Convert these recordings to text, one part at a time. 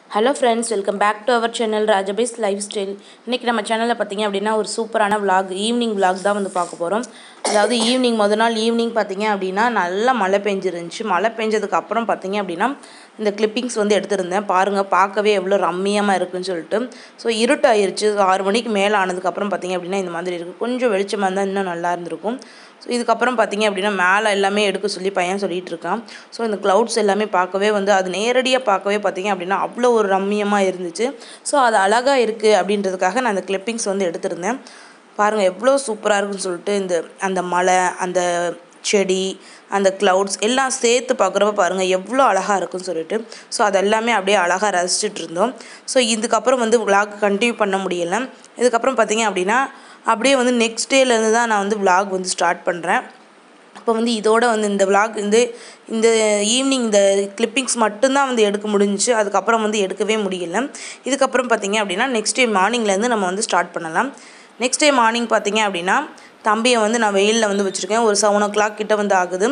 hello friends welcome back to our channel ராஜபேஸ் lifestyle இன்றைக்கி நம்ம சேனலில் பார்த்தீங்க அப்படின்னா ஒரு சூப்பரான vlog ஈவினிங் vlog தான் வந்து பார்க்க போகிறோம் அதாவது ஈவினிங் முத நாள் ஈவினிங் பார்த்தீங்க அப்படின்னா நல்லா மழை பெஞ்சிருந்துச்சு மழை பெஞ்சதுக்கு அப்புறம் பார்த்தீங்க அப்படின்னா இந்த கிளிப்பிங்ஸ் வந்து எடுத்திருந்தேன் பாருங்கள் பார்க்கவே எவ்வளோ ரம்மியமாக இருக்குன்னு சொல்லிட்டு ஸோ இருட்டாயிருச்சு ஆறு மணிக்கு மேலே ஆனதுக்கப்புறம் பார்த்தீங்க அப்படின்னா இந்த மாதிரி இருக்குது கொஞ்சம் வெளிச்சமாக இருந்தால் இன்னும் நல்லா இருந்திருக்கும் ஸோ இதுக்கப்புறம் பார்த்தீங்க அப்படின்னா மேலே எல்லாமே எடுக்க சொல்லி பையன் சொல்லிட்டு இருக்கான் ஸோ இந்த க்ளவுட்ஸ் எல்லாமே பார்க்கவே வந்து அது நேரடியாக பார்க்கவே பார்த்தீங்க அப்படின்னா அவ்வளோ ஒரு ரம்மியமாக இருந்துச்சு ஸோ அது அழகாக இருக்குது அப்படின்றதுக்காக நான் அந்த கிளிப்பிங்ஸ் வந்து எடுத்திருந்தேன் பாருங்கள் எவ்வளோ சூப்பராக இருக்குன்னு சொல்லிட்டு இந்த அந்த மலை அந்த செடி அந்த க்ளவுட்ஸ் எல்லாம் சேர்த்து பார்க்குறப்ப பாருங்கள் எவ்வளோ அழகாக இருக்குன்னு சொல்லிட்டு ஸோ அதெல்லாமே அப்படியே அழகாக ரசிச்சுட்டு இருந்தோம் ஸோ இதுக்கப்புறம் வந்து vlog கண்டினியூ பண்ண முடியலை இதுக்கப்புறம் பார்த்தீங்க அப்படின்னா அப்படியே வந்து நெக்ஸ்ட் டேலேருந்து தான் நான் வந்து vlog வந்து ஸ்டார்ட் பண்ணுறேன் அப்போ வந்து இதோட வந்து இந்த vlog வந்து இந்த ஈவினிங் இந்த கிளிப்பிங்ஸ் மட்டும்தான் வந்து எடுக்க முடிஞ்சுச்சு அதுக்கப்புறம் வந்து எடுக்கவே முடியல இதுக்கப்புறம் பார்த்தீங்க அப்படின்னா நெக்ஸ்ட் டே மார்னிங்லேருந்து நம்ம வந்து ஸ்டார்ட் பண்ணலாம் நெக்ஸ்ட் டே மார்னிங் பார்த்தீங்க அப்படின்னா தம்பியை வந்து நான் வெயிலில் வந்து வச்சுருக்கேன் ஒரு செவன் ஓ கிளாக் கிட்ட வந்து ஆகுது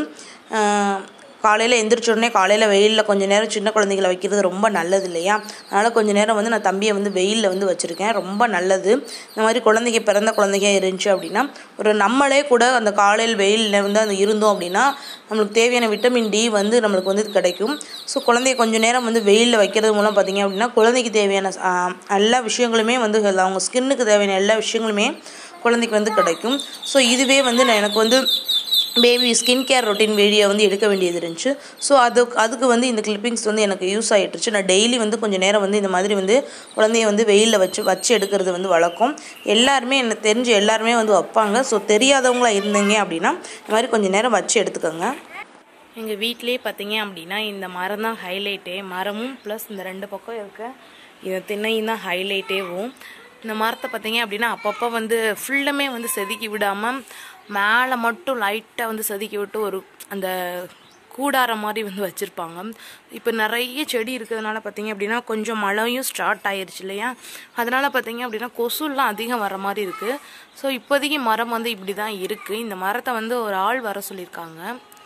காலையில் எந்திரிச்ச உடனே காலையில் வெயிலில் கொஞ்சம் நேரம் சின்ன குழந்தைகளை வைக்கிறது ரொம்ப நல்லது இல்லையா அதனால் கொஞ்சம் நேரம் வந்து நான் தம்பியை வந்து வெயிலில் வந்து வச்சுருக்கேன் ரொம்ப நல்லது இந்த மாதிரி குழந்தைங்க பிறந்த குழந்தைங்க இருந்துச்சு அப்படின்னா ஒரு நம்மளே கூட அந்த காலையில் வெயிலில் வந்து அந்த இருந்தோம் அப்படின்னா நம்மளுக்கு தேவையான விட்டமின் டி வந்து நம்மளுக்கு வந்து கிடைக்கும் ஸோ குழந்தைய கொஞ்சம் நேரம் வந்து வெயிலில் வைக்கிறது மூலம் பார்த்தீங்க அப்படின்னா குழந்தைக்கு தேவையான ஆஹ், எல்லா விஷயங்களுமே வந்து அவங்க ஸ்கின்னுக்கு தேவையான எல்லா விஷயங்களுமே குழந்தைக்கு வந்து கிடைக்கும் ஸோ இதுவே வந்து நான் எனக்கு வந்து baby skin care routine video வந்து எடுக்க வேண்டியது இருந்துச்சு ஸோ அது அதுக்கு வந்து இந்த கிளிப்பிங்ஸ் வந்து எனக்கு யூஸ் ஆகிட்டுருச்சு நான் டெய்லி வந்து கொஞ்சம் நேரம் வந்து இந்த மாதிரி வந்து குழந்தைய வந்து வெயிலில் வச்சு வச்சு எடுக்கிறது வந்து வழக்கம் எல்லாருமே எனக்கு தெரிஞ்சு எல்லாருமே வந்து வைப்பாங்க ஸோ தெரியாதவங்களா இருந்தீங்க அப்படின்னா இந்த மாதிரி கொஞ்சம் நேரம் வச்சு எடுத்துக்கோங்க எங்கள் வீட்டிலேயே பார்த்தீங்க அப்படின்னா இந்த மரம் தான் ஹைலைட்டே மரமும் ப்ளஸ் இந்த ரெண்டு பக்கம் இருக்க இந்த திண்ணையும் தான் ஹைலைட்டேவும் இந்த மரத்தை பார்த்தீங்க அப்படின்னா அப்பப்போ வந்து ஃபுல்லுமே வந்து செதுக்கி விடாமல் மேலே மட்டும் லைட்டாக வந்து செதுக்கி விட்டு ஒரு அந்த கூடாரம் மாதிரி வந்து வச்சுருப்பாங்க இப்போ நிறைய செடி இருக்கிறதுனால பார்த்தீங்க அப்படின்னா கொஞ்சம் மழையும் ஸ்டார்ட் ஆயிருச்சு இல்லையா அதனால் பார்த்தீங்க அப்படின்னா கொசுலாம் அதிகம் வர மாதிரி இருக்குது ஸோ இப்போதைக்கு மரம் வந்து இப்படி தான் இருக்குது இந்த மரத்தை வந்து ஒரு ஆள் வர சொல்லியிருக்காங்க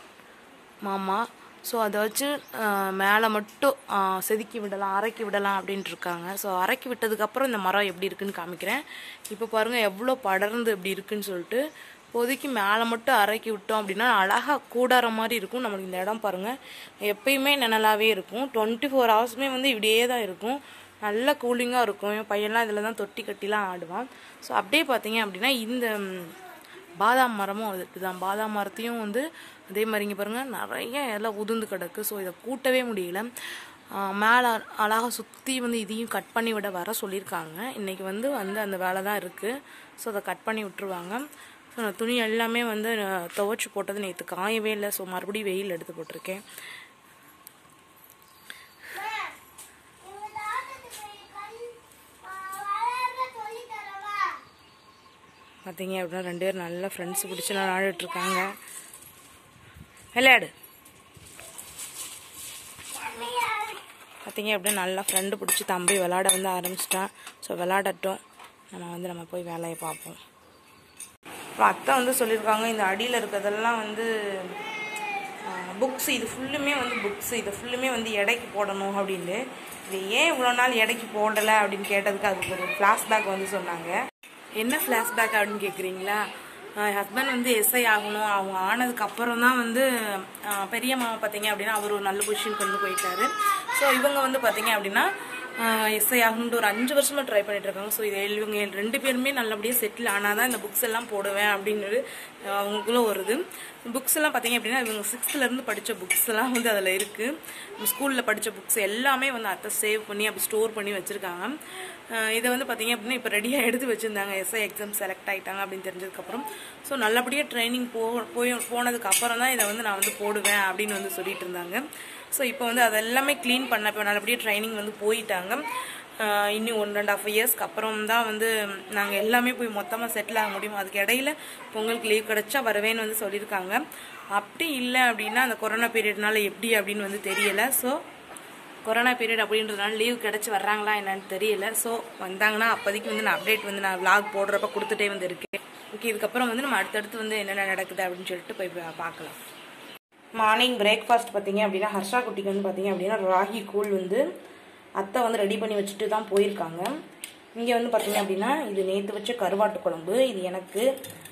மாமா ஸோ அதை வச்சு மேலே மட்டும் ஆஹ், செதுக்கி விடலாம் அரைக்கி விடலாம் அப்படின்ட்டு இருக்காங்க ஸோ அரைக்கி விட்டதுக்கப்புறம் இந்த மரம் எப்படி இருக்குன்னு காமிக்கிறேன் இப்போ பாருங்கள் எவ்வளோ படர்ந்து இப்படி இருக்குன்னு சொல்லிட்டு இப்போதைக்கு மேலே மட்டும் அரைக்கி விட்டோம் அப்படின்னா அழகாக கூடார மாதிரி இருக்கும் நம்மளுக்கு இந்த இடம் பாருங்கள் எப்பயுமே நிழலாவே இருக்கும் டுவெண்ட்டி ஃபோர் ஹவர்ஸுமே வந்து இப்படியே தான் இருக்கும் நல்ல கூலிங்காக இருக்கும் என் பையன்லாம் இதில் தான் தொட்டி கட்டிலாம் ஆடுவான் ஸோ அப்படியே பார்த்தீங்க அப்படின்னா இந்த ம், பாதாம் மரமும் அதுக்கு தான் பாதாம் மரத்தையும் வந்து அதே மாதிரி இங்கே பாருங்கள் நிறைய எல்லாம் உதிர்ந்து கிடக்கு ஸோ இதை கூட்டவே முடியல மேலே அழகாக சுற்றி வந்து இதையும் கட் பண்ணி விட வர சொல்லியிருக்காங்க இன்றைக்கி வந்து வந்து அந்த வேலை தான் இருக்குது ஸோ அதை கட் பண்ணி விட்டுருவாங்க ஸோ நான் துணி எல்லாமே வந்து நான் துவைச்சி போட்டது நேற்று காயவே இல்லை ஸோ மறுபடியும் வெயில் எடுத்து போட்டிருக்கேன் பார்த்தீங்க அப்படின்னா ரெண்டு பேரும் நல்ல ஃப்ரெண்ட்ஸ் பிடிச்சி விளாண்டுட்டு இருக்காங்க விளையாடு பார்த்தீங்க அப்படின்னா நல்லா ஃப்ரெண்டு பிடிச்சி தம்பி விளாட வந்து ஆரம்பிச்சிட்டான் ஸோ விளாடட்டும் நம்ம வந்து நம்ம போய் வேலையை பார்ப்போம் அப்புறம் அத்தை வந்து சொல்லியிருக்காங்க இந்த அடியில் இருக்கிறதெல்லாம் வந்து புக்ஸ் இது ஃபுல்லுமே வந்து புக்ஸ் இது ஃபுல்லுமே வந்து எடைக்கு போடணும் அப்படின்ட்டு இது ஏன் இவ்வளோ நாள் எடைக்கு போடலை அப்படின்னு கேட்டதுக்கு அதுக்கு ஒரு ஃப்ளாஷ்பேக் வந்து சொன்னாங்க என்ன ஃப்ளாஷ்பேக் அப்படின்னு கேட்குறீங்களா என் ஹஸ்பண்ட் வந்து எஸ்ஐ ஆகணும் அவங்க ஆனதுக்கு அப்புறம் தான் வந்து ஆஹ், பெரிய மாமா பார்த்தீங்க அப்படின்னா அவர் ஒரு நல்ல பொசிஷனுக்கு வந்து போயிட்டாரு ஸோ இவங்க வந்து பார்த்தீங்க அப்படின்னா எஸ்ஐ ஆகணுன்ட்டு ஒரு அஞ்சு வருஷமா ட்ரை பண்ணிட்டு இருக்காங்க ஸோ இது இவங்க ரெண்டு பேருமே நல்லபடியாக செட்டில் ஆனால் தான் இந்த புக்ஸ் எல்லாம் போடுவேன் அப்படின்னு அவங்களுக்குள்ள வருது புக்ஸ் எல்லாம் பார்த்தீங்க அப்படின்னா இவங்க சிக்ஸ்த்துலேருந்து படித்த புக்ஸ் எல்லாம் வந்து அதில் இருக்குது ஸ்கூலில் படித்த புக்ஸ் எல்லாமே வந்து அத்தை சேவ் பண்ணி அப்படி ஸ்டோர் பண்ணி வச்சுருக்காங்க இதை வந்து பார்த்தீங்க அப்படின்னா இப்போ ரெடியாக எடுத்து வச்சுருந்தாங்க எஸ்ஐ எக்ஸாம் செலக்ட் ஆகிட்டாங்க அப்படின்னு தெரிஞ்சதுக்கப்புறம் ஸோ நல்லபடியாக ட்ரைனிங் போ போய் போனதுக்கு அப்புறம் தான் இதை வந்து நான் வந்து போடுவேன் அப்படின்னு வந்து சொல்லிட்டு இருந்தாங்க ஸோ இப்போ வந்து அதெல்லாமே க்ளீன் பண்ண இப்போ நல்லபடியாக ட்ரைனிங் வந்து போயிட்டாங்க ஆஹ் இன்னும் ஒன் அண்ட் ஆஃப் இயர்ஸ்க்கு அப்புறம் தான் வந்து நாங்கள் எல்லாமே போய் மொத்தமாக செட்டில் ஆக முடியும் அதுக்கு இடையில பொங்கலுக்கு லீவ் கிடைச்சா வருவேன்னு வந்து சொல்லியிருக்காங்க அப்படி இல்லை அப்படின்னா அந்த கொரோனா பீரியட்னால எப்படி அப்படின்னு வந்து தெரியலை ஸோ கொரோனா பீரியட் அப்படின்றதுனால லீவ் கிடச்சி வர்றாங்களா என்னன்னு தெரியல ஸோ வந்தாங்கன்னா அப்போதைக்கு வந்து நான் அப்டேட் வந்து நான் vlog போடுறப்ப கொடுத்துட்டே வந்து இருக்கேன் ஓகே இதுக்கப்புறம் வந்து நம்ம அடுத்தடுத்து வந்து என்னென்ன நடக்குது அப்படின்னு சொல்லிட்டு போய் பா- பார்க்கலாம் மார்னிங் பிரேக்ஃபாஸ்ட் பார்த்தீங்க அப்படின்னா ஹர்ஷா குட்டிக்கு வந்து பார்த்தீங்க அப்படின்னா ராகி கூழ் வந்து அத்தை வந்து ரெடி பண்ணி வச்சுட்டு தான் போயிருக்காங்க இங்கே வந்து பார்த்தீங்க அப்படின்னா இது நேற்று வச்ச கருவாட்டு குழம்பு இது எனக்கு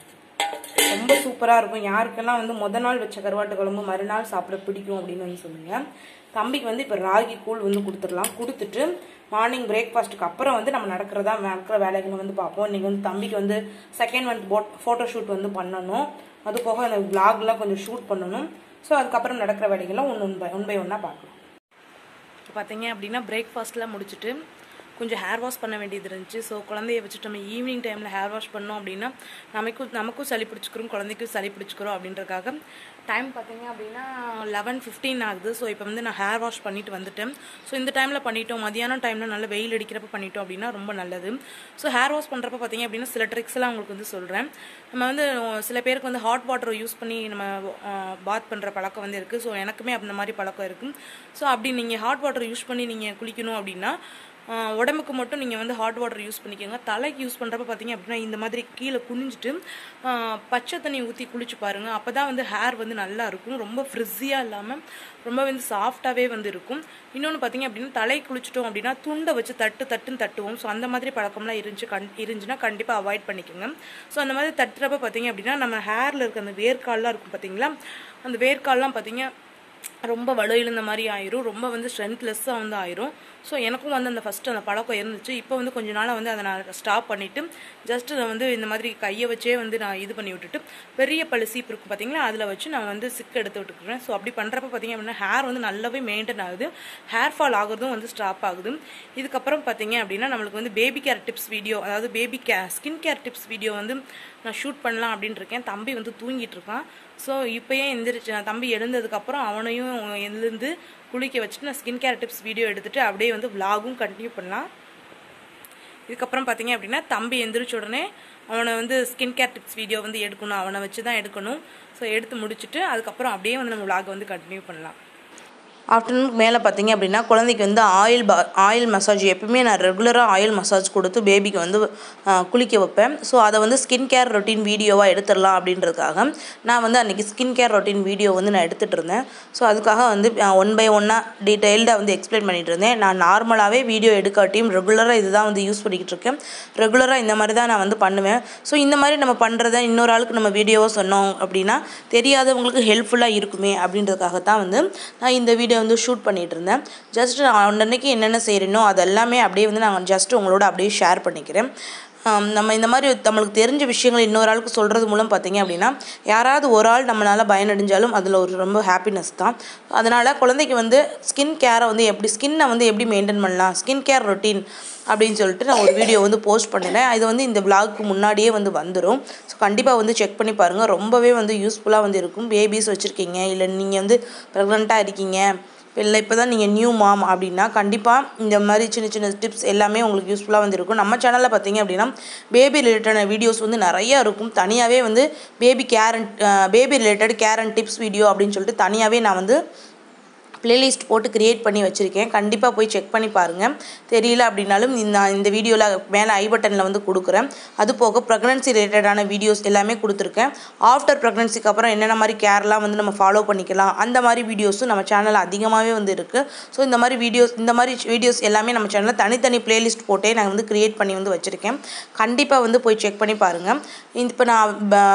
ரொம்ப சூப்பராக இருக்கும் யாருக்கெல்லாம் வந்து முத நாள் வச்ச கருவாட்டு குழம்பு மறுநாள் சாப்பிட பிடிக்கும் அப்படின்னு வந்து சொல்லுங்கள் தம்பிக்கு வந்து இப்போ ராகி கூழ் வந்து கொடுத்துடலாம் கொடுத்துட்டு மார்னிங் பிரேக்ஃபாஸ்ட்டுக்கு அப்புறம் வந்து நம்ம நடக்கிறதா நடக்கிற வேலைகளை வந்து பார்ப்போம் இன்றைக்கி வந்து தம்பிக்கு வந்து செகண்ட் மந்த் போட் ஃபோட்டோ ஷூட் வந்து பண்ணணும் அது போக அந்த விளாக்லாம் கொஞ்சம் ஷூட் பண்ணணும் ஸோ அதுக்கப்புறம் நடக்கிற வேலைகள்லாம் ஒன்று ஒன் பை ஒன் பை ஒன்னாக பார்க்கலாம் இப்போ பார்த்தீங்க அப்படின்னா பிரேக்ஃபாஸ்ட்லாம் முடிச்சுட்டு கொஞ்சம் ஹேர் வாஷ் பண்ண வேண்டியது இருந்துச்சு ஸோ குழந்தைய வச்சுட்டு நம்ம ஈவினிங் டைமில் ஹேர் வாஷ் பண்ணோம் அப்படின்னா நமக்கும் நமக்கும் சளி பிடிச்சிக்கிறோம் குழந்தைக்கும் சளி பிடிச்சிக்கிறோம் அப்படின்றக்காக டைம் பார்த்தீங்க அப்படின்னா லெவன் ஃபிஃப்டீன் ஆகுது ஸோ இப்போ வந்து நான் ஹேர் வாஷ் பண்ணிட்டு வந்துட்டேன் ஸோ இந்த டைமில் பண்ணிட்டோம் மதியானம் டைமில் நல்ல வெயில் அடிக்கிறப்ப பண்ணிட்டோம் அப்படின்னா ரொம்ப நல்லது ஸோ ஹேர் வாஷ் பண்ணுறப்ப பார்த்தீங்க அப்படின்னா சில ட்ரிக்ஸ் எல்லாம் உங்களுக்கு வந்து சொல்கிறேன் நம்ம வந்து சில பேருக்கு வந்து ஹாட் வாட்டர் யூஸ் பண்ணி நம்ம பாத் பண்ணுற பழக்கம் வந்து இருக்குது ஸோ எனக்குமே அந்த மாதிரி பழக்கம் இருக்குது ஸோ அப்படி நீங்கள் ஹாட் வாட்டர் யூஸ் பண்ணி நீங்கள் குளிக்கணும் அப்படின்னா ஆஹ் உடம்புக்கு மட்டும் நீங்கள் வந்து ஹாட் வாட்டர் யூஸ் பண்ணிக்கோங்க தலைக்கு யூஸ் பண்ணுறப்ப பார்த்தீங்க அப்படின்னா இந்த மாதிரி கீழே குனிஞ்சிட்டு ஆஹ் பச்சை தண்ணி ஊற்றி குளிச்சு பாருங்கள் அப்போ தான் வந்து ஹேர் வந்து நல்லா இருக்கும் ரொம்ப ஃப்ரிஸியாக இல்லாமல் ரொம்ப வந்து சாஃப்டாகவே வந்து இருக்கும் இன்னொன்று பார்த்தீங்க அப்படின்னா தலை குளிச்சிட்டோம் அப்படின்னா துண்டை வச்சு தட்டு தட்டுன்னு தட்டுவோம் ஸோ அந்த மாதிரி பழக்கம்லாம் இருந்துச்சு கண் இருந்துச்சுன்னா கண்டிப்பாக அவாய்ட் பண்ணிக்கோங்க ஸோ அந்த மாதிரி தட்டுறப்ப பார்த்தீங்க அப்படின்னா நம்ம ஹேரில் இருக்க அந்த வேர்க்கால்லாம் இருக்கும் பார்த்தீங்களா அந்த வேர்க்கால்லாம் பார்த்தீங்க ரொம்ப வலுயிழந்த மாதிரி ஆயிரும் ரொம்ப வந்து ஸ்ட்ரென்த்லெஸ்ஸாக வந்து ஆயிரும் ஸோ எனக்கும் வந்து அந்த ஃபஸ்ட்டு அந்த பழக்கம் இருந்துச்சு இப்போ வந்து கொஞ்ச நாளாக வந்து அதை நான் ஸ்டாப் பண்ணிவிட்டு ஜஸ்ட் நான் வந்து இந்த மாதிரி கையை வச்சே வந்து நான் இது பண்ணி விட்டுட்டு பெரிய பழு சீப் இருக்கும் பார்த்தீங்களா அதில் வச்சு நான் வந்து சிக்கு எடுத்து விட்டுக்கிறேன் ஸோ அப்படி பண்ணுறப்ப பார்த்தீங்க அப்படின்னா ஹேர் வந்து நல்லாவே மெயின்டைன் ஆகுது ஹேர் ஃபால் ஆகுறதும் வந்து ஸ்டாப் ஆகுது இதுக்கப்புறம் பார்த்தீங்க அப்படின்னா நம்மளுக்கு வந்து பேபி கேர் டிப்ஸ் வீடியோ அதாவது பேபி கே ஸ்கின் கேர் டிப்ஸ் வீடியோ வந்து நான் ஷூட் பண்ணலாம் அப்படின்னு இருக்கேன் தம்பி வந்து தூங்கிட்டு இருக்கான் ஸோ இப்போயே எந்திரிச்சு நான் தம்பி எழுந்ததுக்கப்புறம் அவனையும் எழுந்து குளிக்க வச்சுட்டு நான் ஸ்கின் கேர் டிப்ஸ் வீடியோ எடுத்துட்டு அப்படியே வந்து விலாகும் கண்டினியூ பண்ணலாம் இதுக்கப்புறம் பார்த்தீங்க அப்படின்னா தம்பி எந்திரிச்ச உடனே அவனை வந்து ஸ்கின் கேர் டிப்ஸ் வீடியோ வந்து எடுக்கணும் அவனை வச்சு தான் எடுக்கணும் ஸோ எடுத்து முடிச்சுட்டு அதுக்கப்புறம் அப்படியே வந்து நம்ம விலாகை வந்து கண்டினியூ பண்ணலாம் ஆஃப்டர்நூனுக்கு மேலே பார்த்தீங்க அப்படின்னா குழந்தைக்கு வந்து ஆயில் பா ஆயில் மசாஜ் எப்பவுமே நான் ரெகுலராக ஆயில் மசாஜ் கொடுத்து பேபிக்கு வந்து ஆ, குளிக்க வைப்பேன் ஸோ அதை வந்து ஸ்கின் கேர் ரொட்டீன் வீடியோவாக எடுத்துடலாம் அப்படின்றதுக்காக நான் வந்து அன்றைக்கி ஸ்கின் கேர் ரொட்டீன் வீடியோ வந்து நான் எடுத்துகிட்டு இருந்தேன் ஸோ அதுக்காக வந்து ஒன் பை ஒன்னாக டீட்டெயில்டாக வந்து எக்ஸ்பிளைன் பண்ணிட்டு இருந்தேன் நான் நார்மலாகவே வீடியோ எடுக்காட்டியும் ரெகுலராக இதுதான் வந்து யூஸ் பண்ணிக்கிட்டு இருக்கேன் ரெகுலராக இந்த மாதிரி தான் நான் வந்து பண்ணுவேன் ஸோ இந்த மாதிரி நம்ம பண்ணுறத இன்னொரு ஆளுக்கு நம்ம வீடியோவை சொன்னோம் அப்படின்னா தெரியாதவங்களுக்கு ஹெல்ப்ஃபுல்லாக இருக்குமே அப்படின்றதுக்காக தான் வந்து நான் இந்த வீடியோ வந்து ஷூட் பண்ணிட்டு இருந்தேன் ஜஸ்ட் நான் அன்னைக்கு என்னென்ன செய்கிறேனோ அதெல்லாமே அப்படியே வந்து நான் ஜஸ்ட் உங்களோட அப்படியே ஷேர் பண்ணிக்கிறேன் ஆம், நம்ம இந்த மாதிரி நம்மளுக்கு தெரிஞ்ச விஷயங்கள் இன்னொரு ஆளுக்கு சொல்கிறது மூலம் பார்த்தீங்க அப்படின்னா யாராவது ஒரு ஆள் நம்மளால் பயனடைஞ்சாலும் அதில் ஒரு ரொம்ப ஹாப்பினஸ் தான் அதனால் குழந்தைக்கு வந்து ஸ்கின் கேரை வந்து எப்படி ஸ்கின்னை வந்து எப்படி மெயின்டைன் பண்ணலாம் ஸ்கின் கேர் ரொட்டீன் அப்படின்னு சொல்லிட்டு நான் ஒரு வீடியோ வந்து போஸ்ட் பண்ணினேன் இது வந்து இந்த விளாக்கு முன்னாடியே வந்து வந்துடும் ஸோ கண்டிப்பாக வந்து செக் பண்ணி பாருங்கள் ரொம்பவே வந்து யூஸ்ஃபுல்லாக வந்து இருக்கும் பேபிஸ் வச்சுருக்கீங்க இல்லை நீங்கள் வந்து ப்ரெக்னெண்ட்டாக இருக்கீங்க இல்லை இப்போ தான் நீங்கள் நியூ மாம் அப்படின்னா கண்டிப்பாக இந்த மாதிரி சின்ன சின்ன டிப்ஸ் எல்லாமே உங்களுக்கு யூஸ்ஃபுல்லாக வந்து இருக்கும் நம்ம சேனலில் பார்த்தீங்க அப்படின்னா பேபி ரிலேட்டடான வீடியோஸ் வந்து நிறையா இருக்கும் தனியாகவே வந்து baby care and baby related care and tips video அப்படின்னு சொல்லிட்டு தனியாகவே நான் வந்து பிளேலிஸ்ட் போட்டு கிரியேட் பண்ணி வச்சுருக்கேன் கண்டிப்பாக போய் செக் பண்ணி பாருங்கள் தெரியல அப்படின்னாலும் இந்த இந்த வீடியோவில் மேலே ஐ பட்டனில் வந்து கொடுக்குறேன் அது போக ப்ரெக்னன்சி ரிலேட்டடான வீடியோஸ் எல்லாமே கொடுத்துருக்கேன் ஆஃப்டர் ப்ரெக்னன்சிக்கு அப்புறம் என்னென்ன மாதிரி கேர்லாம் வந்து நம்ம ஃபாலோ பண்ணிக்கலாம் அந்த மாதிரி வீடியோஸும் நம்ம சேனலில் அதிகமாகவே வந்து இருக்குது ஸோ இந்த மாதிரி வீடியோஸ் இந்த மாதிரி வீடியோஸ் எல்லாமே நம்ம சேனலில் தனித்தனி பிளேலிஸ்ட் போட்டே நான் வந்து கிரியேட் பண்ணி வந்து வச்சுருக்கேன் கண்டிப்பாக வந்து போய் செக் பண்ணி பாருங்கள் இப்போ நான்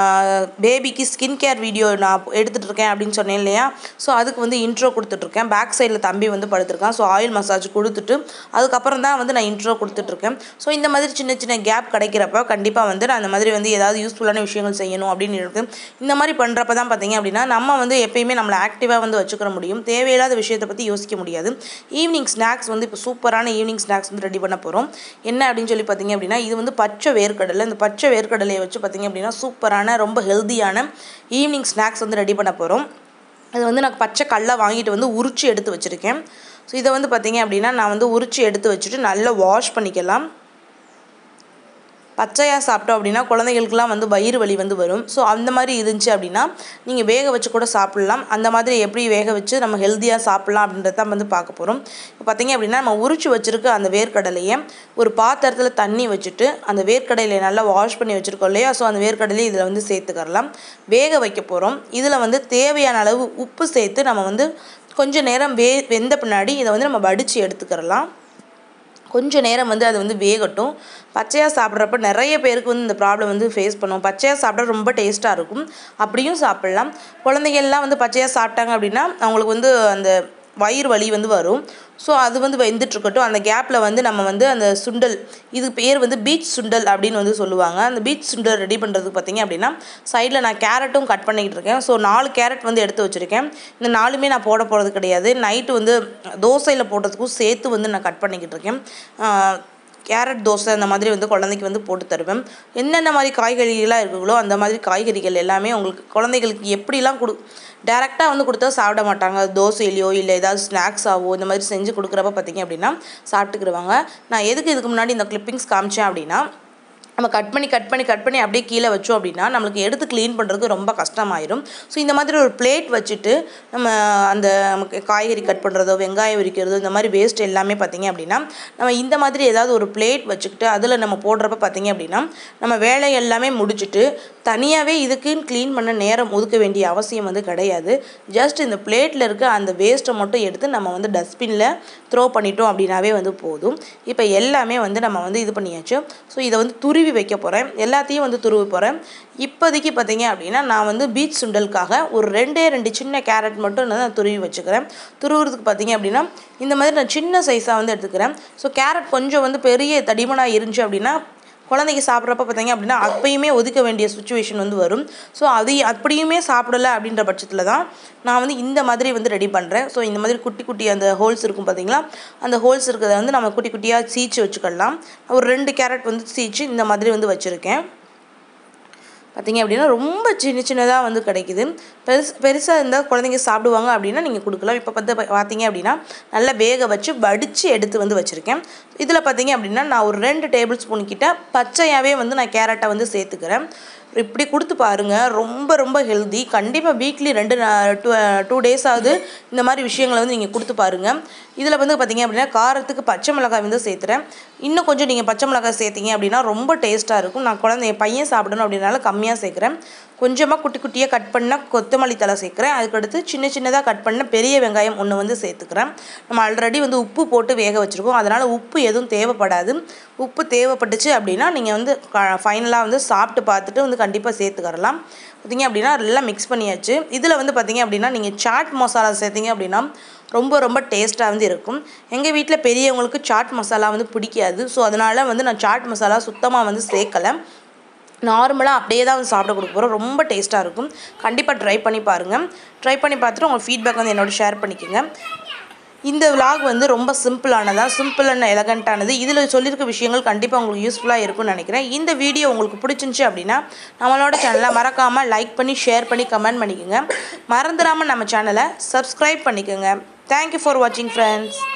பேபிக்கு ஸ்கின் கேர் வீடியோ நான் எடுத்துகிட்டு இருக்கேன் அப்படின்னு சொன்னேன் இல்லையா ஸோ அதுக்கு வந்து இன்ட்ரோ கொடுத்துட்ருக்கேன் பேக் சைடில் தம்பி வந்து படுத்திருக்கான் ஸோ ஆயில் மசாஜ் கொடுத்துட்டு அதுக்கப்புறம் தான் வந்து நான் இன்ட்ரோ கொடுத்துட்ருக்கேன் ஸோ இந்த மாதிரி சின்ன சின்ன கேப் கிடைக்கிறப்ப கண்டிப்பாக வந்து நான் அந்த மாதிரி வந்து ஏதாவது யூஸ்ஃபுல்லான விஷயங்கள் செய்யணும் அப்படின்னு இருக்கு இந்த மாதிரி பண்ணுறப்ப தான் பார்த்தீங்க அப்படின்னா நம்ம வந்து எப்பயுமே நம்மளை ஆக்டிவாக வந்து வச்சுக்கிற முடியும் தேவையில்லாத விஷயத்தை பற்றி யோசிக்க முடியாது ஈவினிங் ஸ்நாக்ஸ் வந்து இப்போ சூப்பரான ஈவினிங் ஸ்நாக்ஸ் வந்து ரெடி பண்ண போகிறோம் என்ன அப்படின்னு சொல்லி பார்த்தீங்க அப்படின்னா இது வந்து பச்சை வேர்க்கடலை இந்த பச்சை வேர்க்கடலையை வச்சு பார்த்தீங்க அப்படின்னா சூப்பரான ரொம்ப ஹெல்தியான ஈவினிங் ஸ்நாக்ஸ் வந்து ரெடி பண்ண போகிறோம் அது வந்து நான் பச்சை கடலை வாங்கிட்டு வந்து உரிச்சு எடுத்து வச்சுருக்கேன் ஸோ இதை வந்து பார்த்தீங்க அப்படின்னா நான் வந்து உரிச்சு எடுத்து வச்சுட்டு நல்லா வாஷ் பண்ணிக்கலாம் பச்சையாக சாப்பிட்டோம் அப்படின்னா குழந்தைகளுக்குலாம் வந்து வயிறு வலி வந்து வரும் ஸோ அந்த மாதிரி இருந்துச்சு அப்படின்னா நீங்கள் வேக வச்சு கூட சாப்பிட்லாம் அந்த மாதிரி எப்படி வேக வச்சு நம்ம ஹெல்த்தியாக சாப்பிட்லாம் அப்படின்றத தான் வந்து பார்க்க போகிறோம் இப்போ பார்த்தீங்க அப்படின்னா நம்ம உரிச்சு வச்சுருக்க அந்த வேர்க்கடலையை ஒரு பாத்திரத்தில் தண்ணி வச்சுட்டு அந்த வேர்க்கடலையை நல்லா வாஷ் பண்ணி வச்சுருக்கோம் இல்லையா ஸோ அந்த வேர்க்கடலையை இதில் வந்து சேர்த்துக்கறலாம் வேக வைக்க போகிறோம் இதில் வந்து தேவையான அளவு உப்பு சேர்த்து நம்ம வந்து கொஞ்சம் நேரம் வே வெந்த பின்னாடி இதை வந்து நம்ம வடித்து எடுத்துக்கிறலாம் கொஞ்சம் நேரம் வந்து அது வந்து வேகட்டும் பச்சையாக சாப்பிட்றப்ப நிறைய பேருக்கு வந்து இந்த ப்ராப்ளம் வந்து ஃபேஸ் பண்ணுவோம் பச்சையாக சாப்பிட்டா ரொம்ப டேஸ்ட்டாக இருக்கும் அப்படியும் சாப்பிட்லாம் குழந்தைகள்லாம் வந்து பச்சையாக சாப்பிட்டாங்க அப்படின்னா அவங்களுக்கு வந்து அந்த வயிறு வலி வந்து வரும் ஸோ அது வந்து வெந்துட்டுருக்கட்டும் அந்த கேப்பில் வந்து நம்ம வந்து அந்த சுண்டல் இது பேர் வந்து பீச் சுண்டல் அப்படின்னு வந்து சொல்லுவாங்க அந்த பீச் சுண்டல் ரெடி பண்ணுறதுக்கு பார்த்தீங்க அப்படின்னா சைடில் நான் கேரட்டும் கட் பண்ணிக்கிட்டு இருக்கேன் ஸோ நாலு கேரட் வந்து எடுத்து வச்சுருக்கேன் இந்த நாலுமே நான் போட போகிறது கிடையாது நைட்டு வந்து தோசையில் போடுறதுக்கும் சேர்த்து வந்து நான் கட் பண்ணிக்கிட்டு இருக்கேன் கேரட் தோசை அந்த மாதிரி வந்து குழந்தைக்கு வந்து போட்டு தருவேன் என்னென்ன மாதிரி காய்கறிகளாக இருக்குங்களோ அந்த மாதிரி காய்கறிகள் எல்லாமே உங்களுக்கு குழந்தைகளுக்கு எப்படிலாம் கொடு டேரெக்டாக வந்து கொடுத்தா சாப்பிட மாட்டாங்க தோசையிலையோ இல்லை ஏதாவது ஸ்நாக்ஸாவோ இந்த மாதிரி செஞ்சு கொடுக்குறப்ப பார்த்தீங்க அப்படின்னா சாப்பிட்டுக்கிடுவாங்க நான் எதுக்கு இதுக்கு முன்னாடி இந்த கிளிப்பிங்ஸ் காமிச்சேன் அப்படின்னா நம்ம கட் பண்ணி கட் பண்ணி கட் பண்ணி அப்படியே கீழே வச்சோம் அப்படின்னா நம்மளுக்கு எடுத்து க்ளீன் பண்ணுறதுக்கு ரொம்ப கஷ்டமாயிரும் ஸோ இந்த மாதிரி ஒரு பிளேட் வச்சுட்டு நம்ம அந்த நமக்கு காய்கறி கட் பண்ணுறதோ வெங்காயம் உரிக்கிறதோ இந்த மாதிரி வேஸ்ட் எல்லாமே பார்த்தீங்க அப்படின்னா நம்ம இந்த மாதிரி ஏதாவது ஒரு பிளேட் வச்சுக்கிட்டு அதில் நம்ம போடுறப்ப பார்த்தீங்க அப்படின்னா நம்ம வேலை எல்லாமே முடிச்சுட்டு தனியாகவே இதுக்குன்னு க்ளீன் பண்ண நேரம் ஒதுக்க வேண்டிய அவசியம் வந்து கிடையாது ஜஸ்ட் இந்த பிளேட்டில் இருக்க அந்த வேஸ்ட்டை மட்டும் எடுத்து நம்ம வந்து டஸ்ட்பினில் த்ரோ பண்ணிட்டோம் அப்படின்னாவே வந்து போதும் இப்போ எல்லாமே வந்து நம்ம வந்து இது பண்ணியாச்சு ஸோ இதை வந்து துருவி வைக்க போகிறேன் எல்லாத்தையும் வந்து துருவி போகிறேன் இப்போதைக்கு பார்த்தீங்க அப்படின்னா நான் வந்து பீச் சுண்டலுக்காக ஒரு ரெண்டே ரெண்டு சின்ன கேரட் மட்டும் நான் துருவி வச்சுக்கிறேன் துருவுறதுக்கு பார்த்தீங்க அப்படின்னா இந்த மாதிரி நான் சின்ன சைஸாக வந்து எடுத்துக்கிறேன் ஸோ கேரட் கொஞ்சம் வந்து பெரிய தடிமனாக இருந்துச்சு அப்படின்னா குழந்தைக்கு சாப்பிட்றப்ப பார்த்தீங்க அப்படின்னா அப்பயுமே ஒதுக்க வேண்டிய சுச்சுவேஷன் வந்து வரும் ஸோ அது அப்படியுமே சாப்பிடல அப்படின்ற பட்சத்தில் தான் நான் வந்து இந்த மாதிரி வந்து ரெடி பண்ணுறேன் ஸோ இந்த மாதிரி குட்டி குட்டி அந்த ஹோல்ஸ் இருக்கும் பார்த்தீங்களா அந்த ஹோல்ஸ் இருக்கிறத வந்து நம்ம குட்டி குட்டியாக சீச்சு வச்சுக்கலாம் ஒரு ரெண்டு கேரட் வந்து சீச்சு இந்த மாதிரி வந்து வச்சுருக்கேன் பார்த்தீங்க அப்படின்னா ரொம்ப சின்ன சின்னதாக வந்து கிடைக்குது பெருசு பெருசாக இருந்தால் குழந்தைங்க சாப்பிடுவாங்க அப்படின்னா நீங்கள் கொடுக்கலாம் இப்போ பார்த்து பார்த்தீங்க அப்படின்னா நல்லா வேக வச்சு வடித்து எடுத்து வந்து வச்சுருக்கேன் இதில் பார்த்தீங்க அப்படின்னா நான் ஒரு ரெண்டு டேபிள் ஸ்பூன் கிட்ட பச்சையாகவே வந்து நான் கேரட்டை வந்து சேர்த்துக்கிறேன் இப்படி கொடுத்து பாருங்கள் ரொம்ப ரொம்ப ஹெல்தி கண்டிப்பாக வீக்லி ரெண்டு டூ டூ டேஸ் ஆகுது இந்த மாதிரி விஷயங்களை வந்து நீங்கள் கொடுத்து பாருங்கள் இதில் வந்து பார்த்தீங்க அப்படின்னா காரத்துக்கு பச்சை மிளகாய் வந்து சேர்த்துறேன் இன்னும் கொஞ்சம் நீங்கள் பச்சை மிளகாய் சேர்த்தீங்க அப்படின்னா ரொம்ப டேஸ்ட்டாக இருக்கும் நான் குழந்தை என் பையன் சாப்பிடணும் அப்படின்னால கம்மியாக சேர்க்குறேன் கொஞ்சமாக குட்டி குட்டியாக கட் பண்ண கொத்தமல்லி தலை சேர்க்குறேன் அதுக்கடுத்து சின்ன சின்னதாக கட் பண்ண பெரிய வெங்காயம் ஒன்று வந்து சேர்த்துக்கிறேன் நம்ம ஆல்ரெடி வந்து உப்பு போட்டு வேக வச்சுருக்கோம் அதனால் உப்பு எதுவும் தேவைப்படாது உப்பு தேவைப்பட்டுச்சு அப்படின்னா நீங்கள் வந்து ஃபைனலாக வந்து சாப்பிட்டு பார்த்துட்டு வந்து கண்டிப்பாக சேர்த்துக்கறலாம் பார்த்தீங்க அப்படின்னா எல்லாம் மிக்ஸ் பண்ணியாச்சு இதில் வந்து பார்த்தீங்க அப்படின்னா நீங்கள் சாட் மசாலா சேர்த்தீங்க அப்படின்னா ரொம்ப ரொம்ப டேஸ்ட்டாக வந்து இருக்கும் எங்கள் வீட்டில் பெரியவங்களுக்கு சாட் மசாலா வந்து பிடிக்காது ஸோ அதனால் வந்து நான் சாட் மசாலா சுத்தமாக வந்து சேர்க்கலை நார்மலாக அப்படியே தான் வந்து சாப்பிட கொடுக்க போகிறோம் ரொம்ப டேஸ்ட்டாக இருக்கும் கண்டிப்பாக ட்ரை பண்ணி பாருங்கள் ட்ரை பண்ணி பார்த்துட்டு உங்கள் ஃபீட்பேக் வந்து என்னோட ஷேர் பண்ணிக்கோங்க இந்த விலாக் வந்து ரொம்ப சிம்பிளானதாக சிம்பிள் அண்ட் எலகண்ட்டானது இதில் சொல்லியிருக்க விஷயங்கள் கண்டிப்பாக உங்களுக்கு யூஸ்ஃபுல்லாக இருக்கும்னு நினைக்கிறேன் இந்த வீடியோ உங்களுக்கு பிடிச்சிருந்துச்சி அப்படின்னா நம்மளோட சேனலை மறக்காமல் லைக் பண்ணி ஷேர் பண்ணி கமெண்ட் பண்ணிக்கோங்க மறந்துடாமல் நம்ம சேனலை சப்ஸ்கிரைப் பண்ணிக்கோங்க தேங்க்யூ ஃபார் வாட்சிங் ஃப்ரெண்ட்ஸ்